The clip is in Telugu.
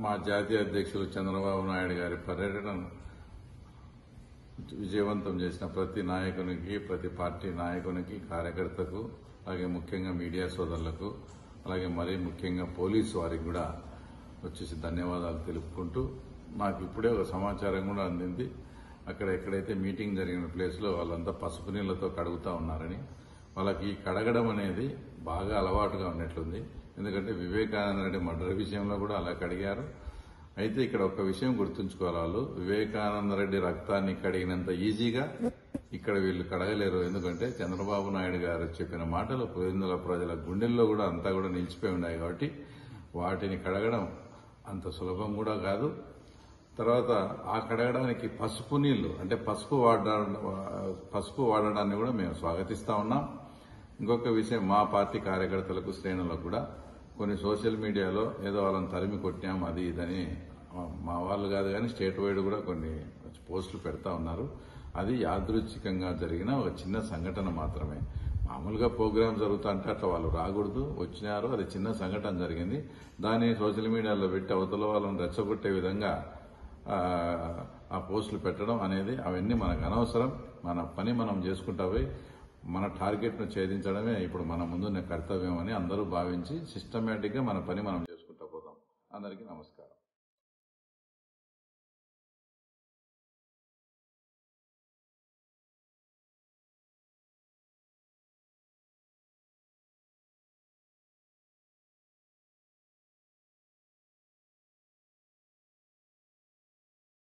మా జాతీయ అధ్యక్షులు చంద్రబాబు నాయుడు గారి పర్యటనను విజయవంతం చేసిన ప్రతి నాయకునికి ప్రతి పార్టీ నాయకునికి కార్యకర్తకు అలాగే ముఖ్యంగా మీడియా సోదరులకు అలాగే మరీ ముఖ్యంగా పోలీసు వారికి కూడా వచ్చేసి ధన్యవాదాలు తెలుపుకుంటూ నాకు ఇప్పుడే ఒక సమాచారం కూడా అందింది అక్కడ ఎక్కడైతే మీటింగ్ జరిగిన ప్లేస్లో వాళ్ళంతా పసుపు నీళ్లతో కడుగుతా ఉన్నారని వాళ్ళకి ఈ కడగడం అనేది బాగా అలవాటుగా ఉన్నట్లుంది ఎందుకంటే వివేకానంద రెడ్డి మర్డర్ విషయంలో కూడా అలా కడిగారు అయితే ఇక్కడ ఒక విషయం గుర్తుంచుకోవాలి వాళ్ళు వివేకానంద రెడ్డి రక్తాన్ని కడిగినంత ఈజీగా ఇక్కడ వీళ్ళు కడగలేరు ఎందుకంటే చంద్రబాబు నాయుడు గారు చెప్పిన మాటలు పులిందుల ప్రజల గుండెల్లో కూడా అంతా కూడా నిలిచిపోయి ఉన్నాయి కాబట్టి వాటిని కడగడం అంత సులభం కూడా కాదు తర్వాత ఆ కడగడానికి పసుపు నీళ్లు అంటే పసుపు వాడ పసుపు వాడడాన్ని కూడా మేము స్వాగతిస్తా ఉన్నాం ఇంకొక విషయం మా పార్టీ కార్యకర్తలకు శ్రేణులకు కూడా కొన్ని సోషల్ మీడియాలో ఏదో వాళ్ళని తరిమి కొట్టాం అది ఇదని మా వాళ్ళు కాదు కానీ స్టేట్ వైడ్ కూడా కొన్ని పోస్టులు పెడతా ఉన్నారు అది యాదృచ్ఛికంగా జరిగిన ఒక చిన్న సంఘటన మాత్రమే మామూలుగా ప్రోగ్రామ్ జరుగుతా అంటే అట్లా వాళ్ళు రాకూడదు వచ్చినారు అది చిన్న సంఘటన జరిగింది దాన్ని సోషల్ మీడియాలో పెట్టి అవతల వాళ్ళని రెచ్చగొట్టే విధంగా ఆ, ఆ పోస్టులు పెట్టడం అనేది అవన్నీ మనకు అనవసరం మన పని మనం చేసుకుంటా పోయి మన టార్గెట్ ను ఛేదించడమే ఇప్పుడు మన ముందున్న కర్తవ్యం అని అందరూ భావించి సిస్టమేటిక్ గా మన పని మనం చేసుకుంటా పోతాం అందరికీ నమస్కారం